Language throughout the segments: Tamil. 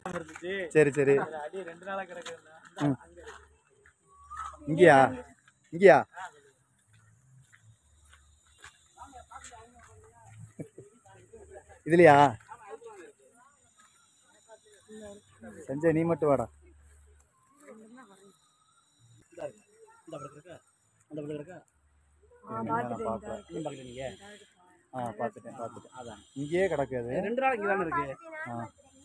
இருந்துச்சு சரி சரி அது அடி ரெண்டு நாளா கிடக்குதுண்ணா ம். இங்கேயா இங்கேயா இதுலையா சஞ்சய் நீ மட்டும் வாடா இருங்க, நான் பார்க்கல. ஆ பார்த்துட்டேன் பார்த்துட்டேன் அதான் இங்கேயே கிடக்கு அது ரெண்டு நாளைக்கு தானே இருக்கு ஆ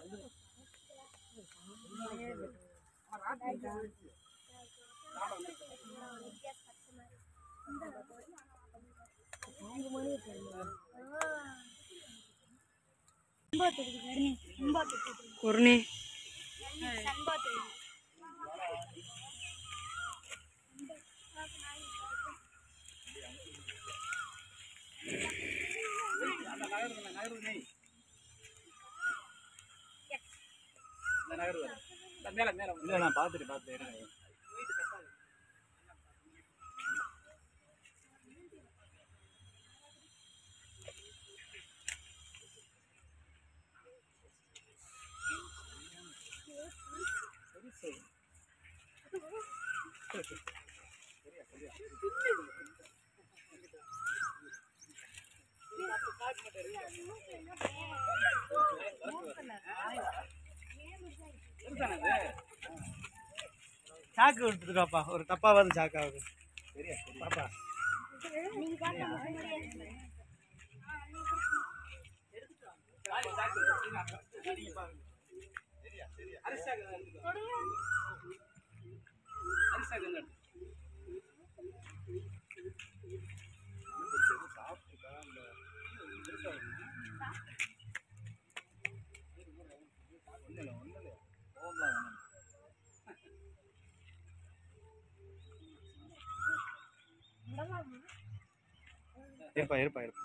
குருணி மேல மேல இல்ல நான் பார்த்துட்டு பார்த்துட்டு சாக்கு எடுத்துக்காப்பா ஒரு டப்பாவது சாக்காவது பாப்பா இருப்பா இருப்பா இருப்பா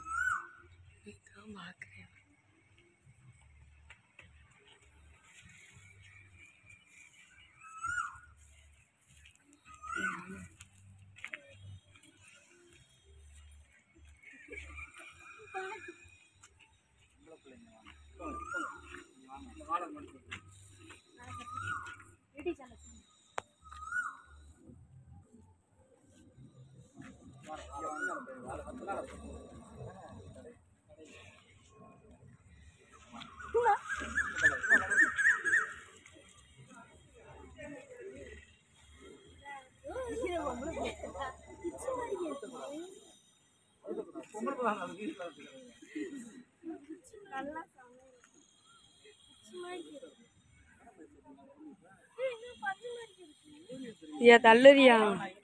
ஐயா தள்ளுறியா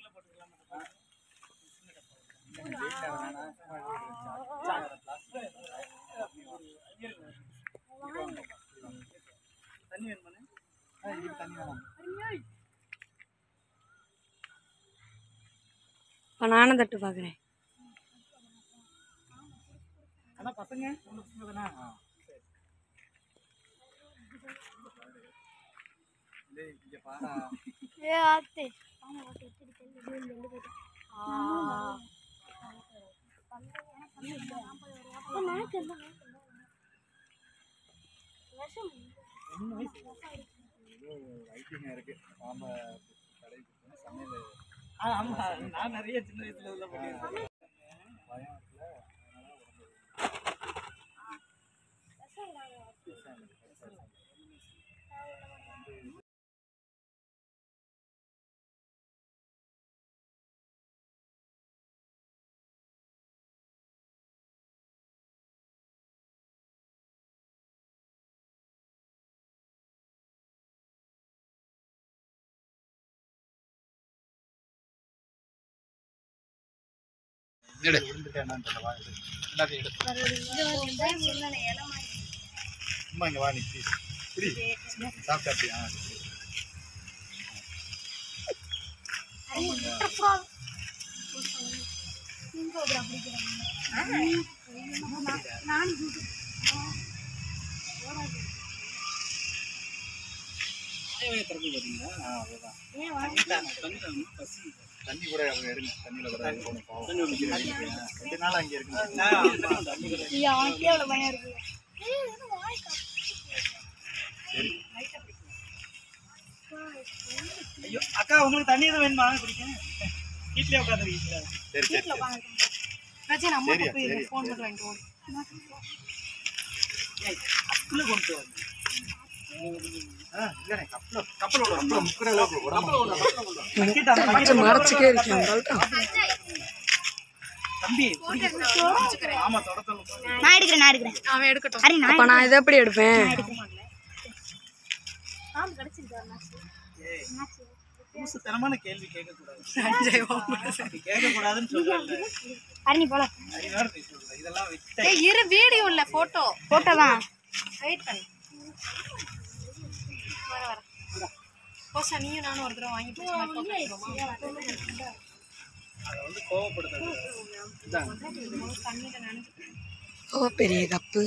தண்ணி வேணுமாண்ணே ஆ, இதுக்கு தண்ணி வேணாம் இப்போ நானும் தட்டு பார்க்குறேன் ஆனா பசங்க உங்க பசங்க தானே டேய், இங்க பாடா வைத்தியம் இருக்கு பாம்ப கடை சமையல் ஆ, ஆமா நான் நிறைய சின்ன வயசுல இதெல்லாம் பண்ணியிருக்கேன் பயம் இருக்குல்ல அதனால உடம்பு விழுந்துட்டேன் என்னன்னு தெரியல வா எடு எல்லாத்தையும் எடு சும்மா இங்க வா நீ ப்ளீஸ் புரி சாப்பிட்டா அப்படியா திறந்து பார்த்தீங்களா ஆ அதுதான் தண்ணி தாங்க பசி தண்ணி கூட அவங்க எடுங்க தண்ணியில கூட போகணும் பாவம் தண்ணி குடிக்கிறேன். ரெண்டு நாள் அங்கே இருக்கு ஆமா, தண்ணி கிடையாது. சரி அக்கா உங்களுக்கு தண்ணி எதுவும் வேணுமா குடிக்க வீட்லயே உட்காந்துருக்கீங்களா சரி சரி சரி. ராஜன் அம்மா சரியா, போய் சரியா. ஃபோன் பண்ணி வாங்கிட்டு ஓடு அக்குள்ள கொண்டு வாங்க ஆ, இல்லண்ணே, கப்பல- கப்பலோட கப்பல முக்குற அளவுக்கு உடம்பு. பக்கெட் அந்த பக்கெட் மறைச்சிக்கே இருக்கேன் தம்பி ஆமா தொடத்தல நான் எடுக்கிறேன் நான் எடுக்கிறேன் அவன் எடுக்கட்டும் அரி நான் அப்ப நான் இதை எப்படி எடுப்பேன் புதுசு தரமான கேள்வி கேட்க கூடாது கேட்க கூடாதுன்னு சொல்றேன் அரி நீ போல அறிவோட பேசுறது இதெல்லாம் விட்ட ஏய் இரு வீடியோ இல்ல போட்டோ போட்டோ தான் வெயிட் பண்ணு வர வர போசா நீயும் நானும் ஒரு தடவை வாங்கிட்டு போய் photo எடுத்துருவோமா? அதை வந்து கோவப்படுறது தண்ணியில நனைஞ்சு ஓ பெரிய கப்பு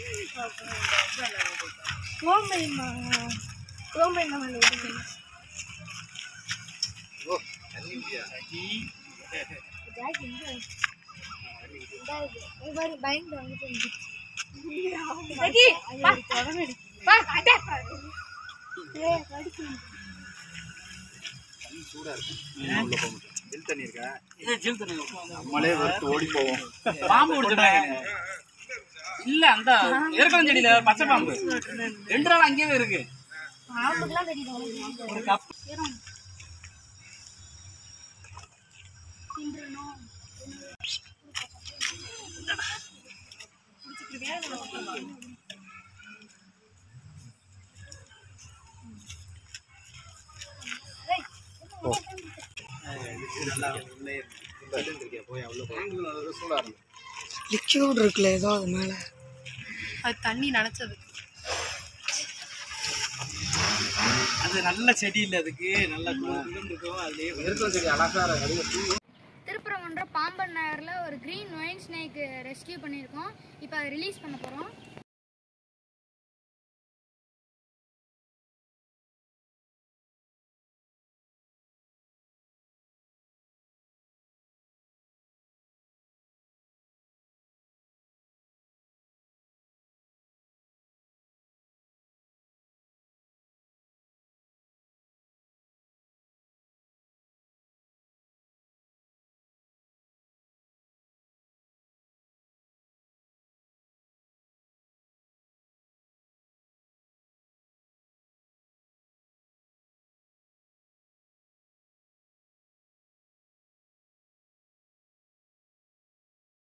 ஓ, தண்ணி இல்லையா? தண்ணி சூடா இருக்கு. உள்ள போக மாட்டேன். ஜில் தண்ணி இருக்கா? ஜில் தண்ணி நம்மளே வெறுத்து ஓடி போவோம் பாம்பு பிடிச்சிட்டாங்க இல்ல அந்த ஏற்கனவே செடியில பச்சை பாம்பு ரெண்டு நாள் அங்கேயே இருக்கு ஒரு கப் சூடா இருக்கு லிக்யூட் இருக்குல்ல ஏதோ அது மேல அது தண்ணி நனைச்சது அது நல்ல செடி இல்ல அதுக்கு நல்ல குளிர்ந்து இருக்கும் அதுலயே இருக்கிற செடி அழகா இருக்கு. திருப்பரங்குன்ற பாம்பன் நகரில் ஒரு க்ரீன் ஒயின் ஸ்னேக் ரெஸ்கியூ பண்ணியிருக்கோம் இப்போ அதை ரிலீஸ் பண்ண போகிறோம்